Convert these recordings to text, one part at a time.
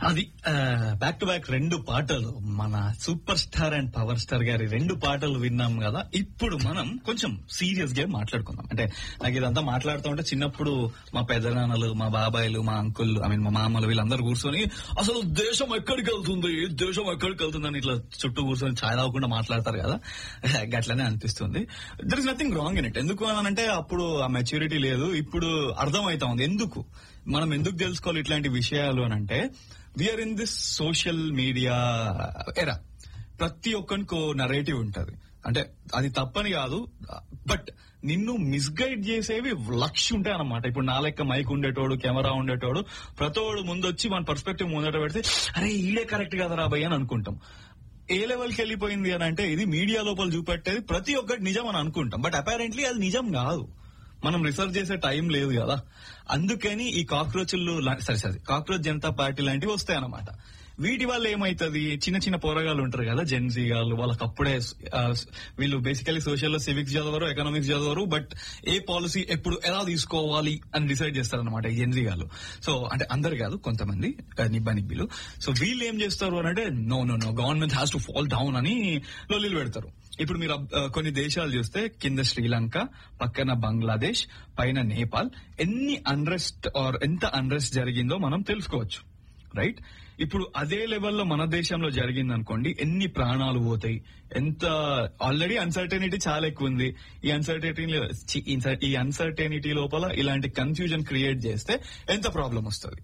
అది back to back రెండు పాటలు మన super star and power star గారి రెండు పాటలు విన్నాం కదా ఇప్పుడు మనం కొంచెం సీరియస్ గా మాట్లాడుకుందాం అంటే నాకు ఇదంతా మాట్లాడుతూ ఉంటే చిన్నప్పుడు మా పెద్దనాన్నలు మా బాబాయిలు మా అంకుల్ ఐ మీన్ మా మామలు వీళ్ళందరూ కూర్చొని అసలు దేశం ఎక్కడికి వెళ్తుంది దేశం ఎక్కడికి వెళ్తుంది అని ఇట్లా చుట్టూ కూర్చొని ఛాయ్ తాగకుండా మాట్లాడతారు కదా గట్లనే అనిపిస్తుంది there is nothing wrong in it ఎందుకు అనంటే అప్పుడు ఆ మెచ్యూరిటీ లేదు ఇప్పుడు అర్థం అవుతా ఉంది ఎందుకు మనం ఎందుకు తెలుసుకోవాలి ఇట్లాంటి విషయాలు అని అంటే we are in this social media era ప్రతి ఒక్కరికి నరేటివ్ ఉంటది అంటే అది తప్పని కాదు బట్ నిన్ను మిస్గైడ్ చేసేవి లక్ష ఉంటాయి అన్నమాట ఇప్పుడు నా లెక్క మైక్ ఉండేటోడు కెమెరా ఉండేటోడు ప్రతోడు ముందొచ్చి మన పర్స్పెక్టివ్ ముందట పెడితే అరే ఈడే కరెక్ట్ కదరా భయ్ అని అనుకుంటాం ఏ లెవెల్కి వెళ్ళిపోయింది అని అంటే ఇది మీడియా లోపల చూపెట్టేది ప్రతి ఒక్కటి నిజం అని అనుకుంటాం బట్ అపారెంట్లీ అది నిజం కాదు మనం రిసర్చ్ చేసే టైం లేదు కదా అందుకని ఈ కాక్రోచ్లు సరే సరే కాక్రోచ్ జనతా పార్టీ లాంటివి వస్తాయన్నమాట వీటి వల్ల ఏమైతుంది చిన్న చిన్న పోరగాళ్ళు ఉంటారు కదా జెన్జీ గాళ్ళు వాళ్ళకి అప్పుడే ఆ, వీళ్ళు బేసికలీ సోషల్ సివిక్స్ చదవరు ఎకనామిక్స్ చదవరు బట్ ఏ పాలసీ ఎప్పుడు ఎలా తీసుకోవాలి అని డిసైడ్ చేస్తారనమాట ఈ జెన్జీ గాళ్ళు సో అంటే అందరు కాదు కొంతమంది ఆ, నిబ్బా నిబ్బిలు సో వీళ్ళు ఏం చేస్తారు అని అంటే no no no government has to fall down అని లొల్లిలు పెడతారు ఇప్పుడు మీరు అబ్- ఆ, కొన్ని దేశాలు చూస్తే కింద శ్రీలంక పక్కన బంగ్లాదేశ్ పైన నేపాల్ ఎన్ని అన్రెస్ట్ ఆర్ ఎంత అన్రెస్ట్ జరిగిందో మనం తెలుసుకోవచ్చు రైట్ ఇప్పుడు అదే లెవెల్లో మన దేశంలో జరిగింది అనుకోండి ఎన్ని ప్రాణాలు పోతాయి ఎంత ఆల్రెడీ అన్సర్టనిటీ చాలా ఎక్కువ ఉంది ఈ అన్సర్టనిటీ ఈ అన్సర్టనిటీ లోపల ఇలాంటి కన్ఫ్యూజన్ క్రియేట్ చేస్తే ఎంత ప్రాబ్లం వస్తుంది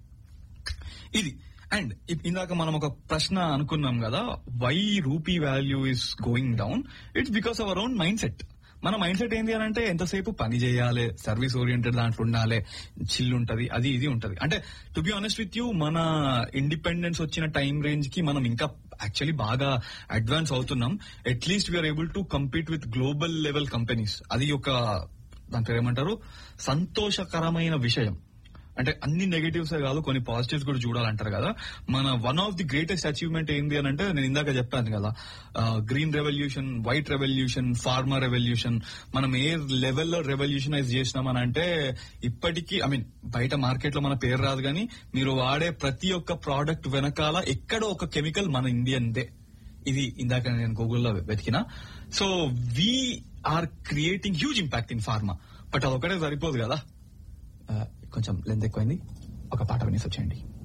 ఇది అండ్ ఇందాక మనం ఒక ప్రశ్న అనుకున్నాం కదా why rupee value is going down it's because our own mind set మన మైండ్ సెట్ ఏంటి అని అంటే ఎంతసేపు పని చేయాలి సర్వీస్ ఓరియంటెడ్ దాంట్లో ఉండాలి చిల్ ఉంటది అది ఇది ఉంటది అంటే to be honest with you మన ఇండిపెండెన్స్ వచ్చిన టైం రేంజ్ కి మనం ఇంకా యాక్చువల్లీ బాగా అడ్వాన్స్ అవుతున్నాం at least we are able to compete with global level companies అది ఒక దాని పేరు ఏమంటారు సంతోషకరమైన విషయం అంటే అన్ని నెగటివ్స్ కాదు కొన్ని పాజిటివ్స్ కూడా చూడాలంటారు కదా మన one of the greatest achievement ఏంది అని అంటే నేను ఇందాక చెప్పాను కదా green revolution white revolution farmer revolution మనం ఏ లెవెల్లో రెవల్యూషనైజ్ చేసినామని అంటే ఇప్పటికీ ఐ మీన్ బయట మార్కెట్ లో మన పేరు రాదు కానీ మీరు వాడే ప్రతి ఒక్క ప్రోడక్ట్ వెనకాల ఎక్కడో ఒక కెమికల్ మన ఇండియన్దే ఇది ఇందాక నేను గూగుల్లో వెతికిన so we are creating huge impact in pharma but అదొకటే సరిపోదు కదా ఆ, కొంచెం లెంత్ ఎక్కువైంది ఒక పాట వినేసి వచ్చేయండి